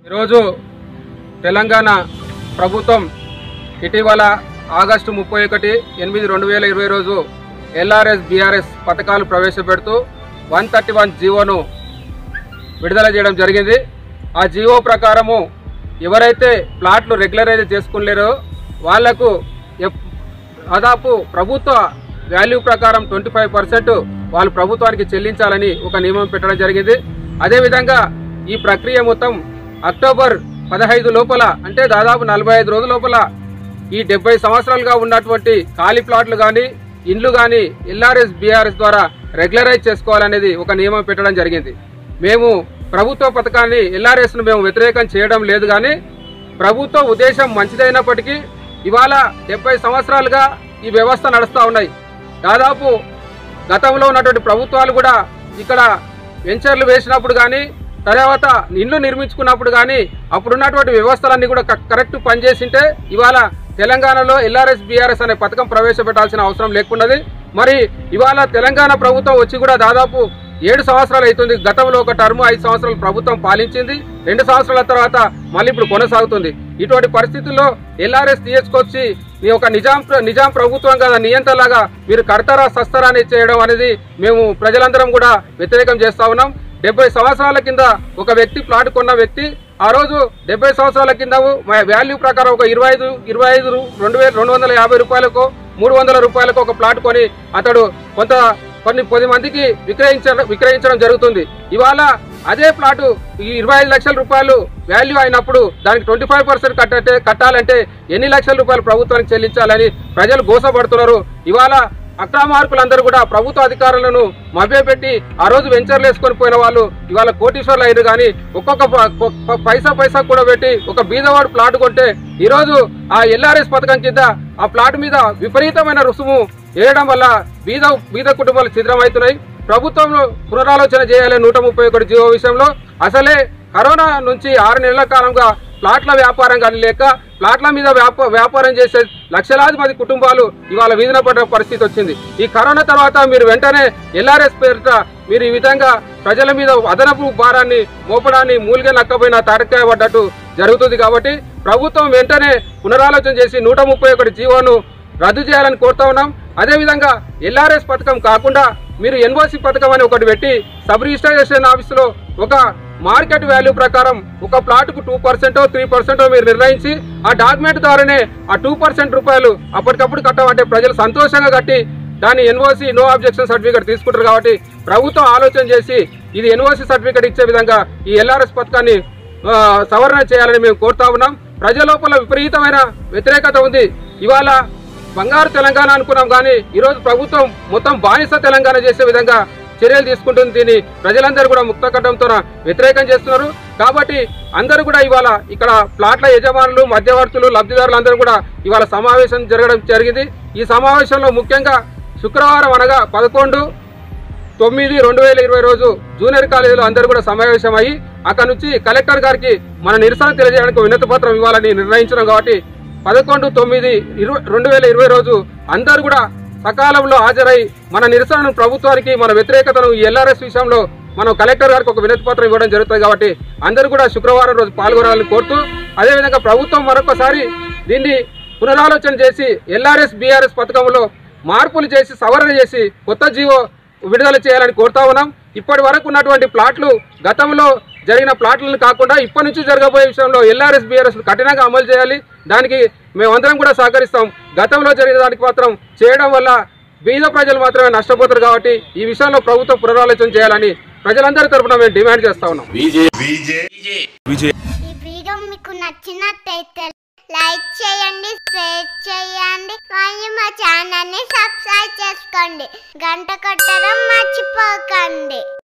ఈరోజు తెలంగాణ ప్రభుత్వం ఇటీవల ఆగస్టు ముప్పై ఒకటి ఎనిమిది రెండు వేల ఇరవై రోజు ఎల్ఆర్ఎస్ బీఆర్ఎస్ పథకాలు ప్రవేశపెడుతూ వన్ థర్టీ వన్ జీవోను విడుదల చేయడం జరిగింది ఆ జీవో ప్రకారము ఎవరైతే ప్లాట్లు రెగ్యులరైజ్ చేసుకునేరో వాళ్లకు ఎప్- దాదాపు ప్రభుత్వ వాల్యూ ప్రకారం ట్వంటీ ఫైవ్ పర్సెంట్ వాళ్ళు ప్రభుత్వానికి చెల్లించాలని ఒక నియమం పెట్టడం జరిగింది అదేవిధంగా ఈ ప్రక్రియ మొత్తం అక్టోబర్ పదహైదు లోపల అంటే దాదాపు నలభై ఐదు రోజుల లోపల ఈ డెబ్బై సంవత్సరాలుగా ఉన్నటువంటి ఖాళీ ప్లాట్లు కానీ ఇండ్లు కానీ ఎల్ఆర్ఎస్ బీఆర్ఎస్ ద్వారా రెగ్యులరైజ్ చేసుకోవాలనేది ఒక నియమం పెట్టడం జరిగింది మేము ప్రభుత్వ పథకాన్ని ఎల్ఆర్ఎస్ ను మేము వ్యతిరేకం చేయడం లేదు కానీ ప్రభుత్వ ఉద్దేశం మంచిదైనప్పటికీ ఇవాళ డెబ్బై సంవత్సరాలుగా ఈ వ్యవస్థ నడుస్తూ ఉన్నాయి దాదాపు గతంలో ఉన్నటువంటి ప్రభుత్వాలు కూడా ఇక్కడ వెంచర్లు వేసినప్పుడు కానీ తర్వాత ఇండ్లు నిర్మించుకున్నప్పుడు కానీ అప్పుడున్నటువంటి వ్యవస్థలన్నీ కూడా క- కరెక్ట్ పనిచేసింటే ఇవాళ తెలంగాణలో ఎల్ఆర్ఎస్ బీఆర్ఎస్ అనే పథకం ప్రవేశపెట్టాల్సిన అవసరం లేకున్నది మరి ఇవాళ తెలంగాణ ప్రభుత్వం వచ్చి కూడా దాదాపు ఏడు సంవత్సరాలు అవుతుంది గతంలో ఒక టర్మ్ ఐదు సంవత్సరాలు ప్రభుత్వం పాలించింది రెండు సంవత్సరాల తర్వాత మళ్ళీ ఇప్పుడు కొనసాగుతుంది ఇటువంటి పరిస్థితుల్లో ఎల్ఆర్ఎస్ తీసుకొచ్చి ఈ ఒక నిజాం ప్ర- నిజాం ప్రభుత్వం కదా నియంత్రణలాగా మీరు కడతారా సస్తారా అని చేయడం అనేది మేము ప్రజలందరం కూడా వ్యతిరేకం చేస్తా ఉన్నాం డెబ్బై సంవత్సరాల కింద ఒక వ్యక్తి ప్లాట్ కొన్న వ్యక్తి ఆ రోజు డెబ్బై సంవత్సరాల కింద వాల్యూ ప్రకారం ఒక ఇరవై ఐదు ఇరవై ఐదు రెండు వేల రెండు వందల యాభై రూపాయలకు మూడు వందల రూపాయలకు ఒక ప్లాట్ కొని అతడు కొంత కొన్ని పది మందికి విక్రయించడం విక్రయించడం జరుగుతుంది ఇవాళ అదే ప్లాటు ఈ ఇరవై ఐదు లక్షల రూపాయలు వాల్యూ అయినప్పుడు దానికి ట్వంటీ ఫైవ్ పర్సెంట్ కట్టే కట్టాలంటే ఎన్ని లక్షల రూపాయలు ప్రభుత్వానికి చెల్లించాలని ప్రజలు గోసపడుతున్నారు ఇవాళ అక్రమార్కులందరూ కూడా ప్రభుత్వ అధికారులను మభ్యపెట్టి ఆ రోజు వెంచర్లు వేసుకొని పోయిన వాళ్ళు ఇవాళ కోటీశ్వర్లు అయ్యారు కానీ ఒక్కొక్క ప- ప- పైసా పైసా కూడా పెట్టి ఒక బీదవాడు ప్లాట్ కొంటే ఈ రోజు ఆ ఎల్ఆర్ఎస్ పథకం కింద ఆ ప్లాట్ మీద విపరీతమైన రుసుము వేయడం వల్ల బీద బీద కుటుంబాలు ఛిద్రమవుతున్నాయి ప్రభుత్వంలో పునరాలోచన చేయాలి నూట ముప్పై ఒకటి జీవో విషయంలో అసలే కరోనా నుంచి ఆరు నెలల కాలంగా ప్లాట్ల వ్యాపారం కానీ లేక ప్లాట్ల మీద వ్యాప వ్యాపారం చేసే లక్షలాది మంది కుటుంబాలు ఇవాళ వీధిన పడ్డ పరిస్థితి వచ్చింది ఈ కరోనా తర్వాత మీరు వెంటనే ఎల్ఆర్ఎస్ పేరిట మీరు ఈ విధంగా ప్రజల మీద అదనపు భారాన్ని మోపడాన్ని మూలిగా నక్కపోయిన తాటకాయ పడ్డట్టు జరుగుతుంది కాబట్టి ప్రభుత్వం వెంటనే పునరాలోచన చేసి నూట ముప్పై ఒకటి జీవోను రద్దు చేయాలని కోరుతా ఉన్నాం అదేవిధంగా ఎల్ఆర్ఎస్ పథకం కాకుండా మీరు ఎన్ఓసి పథకం అని ఒకటి పెట్టి సబ్ రిజిస్ట్రేషన్ ఆఫీసులో ఒక మార్కెట్ వాల్యూ ప్రకారం ఒక ప్లాట్కు టూ పర్సెంటో త్రీ పర్సెంటో మీరు నిర్ణయించి ఆ డాక్యుమెంట్ ద్వారానే ఆ టూ పర్సెంట్ రూపాయలు అప్పటికప్పుడు కట్టమంటే ప్రజలు సంతోషంగా కట్టి దాన్ని ఎన్ఓసి నో అబ్జెక్షన్ సర్టిఫికేట్ తీసుకుంటారు కాబట్టి ప్రభుత్వం ఆలోచన చేసి ఇది ఎన్ఓసి సర్టిఫికేట్ ఇచ్చే విధంగా ఈ ఎల్ఆర్ఎస్ పథకాన్ని ఆ, సవరణ చేయాలని మేము కోరుతా ఉన్నాం ప్రజల లోపల విపరీతమైన వ్యతిరేకత ఉంది ఇవాళ బంగారు తెలంగాణ అనుకున్నాం కానీ ఈరోజు ప్రభుత్వం మొత్తం బానిస తెలంగాణ చేసే విధంగా చర్యలు తీసుకుంటుంది దీన్ని ప్రజలందరూ కూడా ముక్తకట్టంతో వ్యతిరేకం చేస్తున్నారు కాబట్టి అందరూ కూడా ఇవాళ ఇక్కడ ప్లాట్ల యజమానులు మధ్యవర్తులు లబ్ధిదారులు అందరూ కూడా ఇవాళ సమావేశం జరగడం జరిగింది ఈ సమావేశంలో ముఖ్యంగా శుక్రవారం అనగా పదకొండు తొమ్మిది రెండు వేల ఇరవై రోజు జూనియర్ కాలేజీలో అందరూ కూడా సమావేశం అయ్యి అక్కడ నుంచి కలెక్టర్ గారికి మన నిరసన తెలియజేయడానికి వినతి పత్రం ఇవ్వాలని నిర్ణయించడం కాబట్టి పదకొండు తొమ్మిది ఇరవై రెండు వేల ఇరవై రోజు అందరూ కూడా సకాలంలో హాజరై మన నిరసనను ప్రభుత్వానికి మన వ్యతిరేకతను ఈ ఎల్ఆర్ఎస్ విషయంలో మనం కలెక్టర్ గారికి ఒక వినతి పత్రం ఇవ్వడం జరుగుతుంది కాబట్టి అందరూ కూడా శుక్రవారం రోజు పాల్గొనాలని కోరుతూ అదేవిధంగా ప్రభుత్వం మరొకసారి దీన్ని పునరాలోచన చేసి ఎల్ఆర్ఎస్ బీఆర్ఎస్ పథకంలో మార్పులు చేసి సవరణ చేసి కొత్త జీవో విడుదల చేయాలని కోరుతా ఉన్నాం ఇప్పటి వరకు ఉన్నటువంటి ప్లాట్లు గతంలో జరిగిన ప్లాట్లను కాకుండా ఇప్పటి నుంచి జరగబోయే విషయంలో ఎల్ఆర్ఎస్ బీఆర్ఎస్ కఠినంగా అమలు చేయాలి దానికి మేమందరం కూడా సహకరిస్తాం గతంలో జరిగిన దానికి మాత్రం చేయడం వల్ల బీద ప్రజలు మాత్రమే నష్టపోతారు కాబట్టి ఈ విషయంలో ప్రభుత్వం పునరాలోచన చేయాలని ప్రజలందరి తరపున మేము డిమాండ్ చేస్తా ఉన్నాం విజయ్ ఈ వీడియో మీకు నచ్చినట్టయితే లైక్ చేయండి షేర్ చేయండి మరియు మా ఛానల్ ని సబ్స్క్రైబ్ చేసుకోండి గంట కొట్టడం మర్చిపోకండి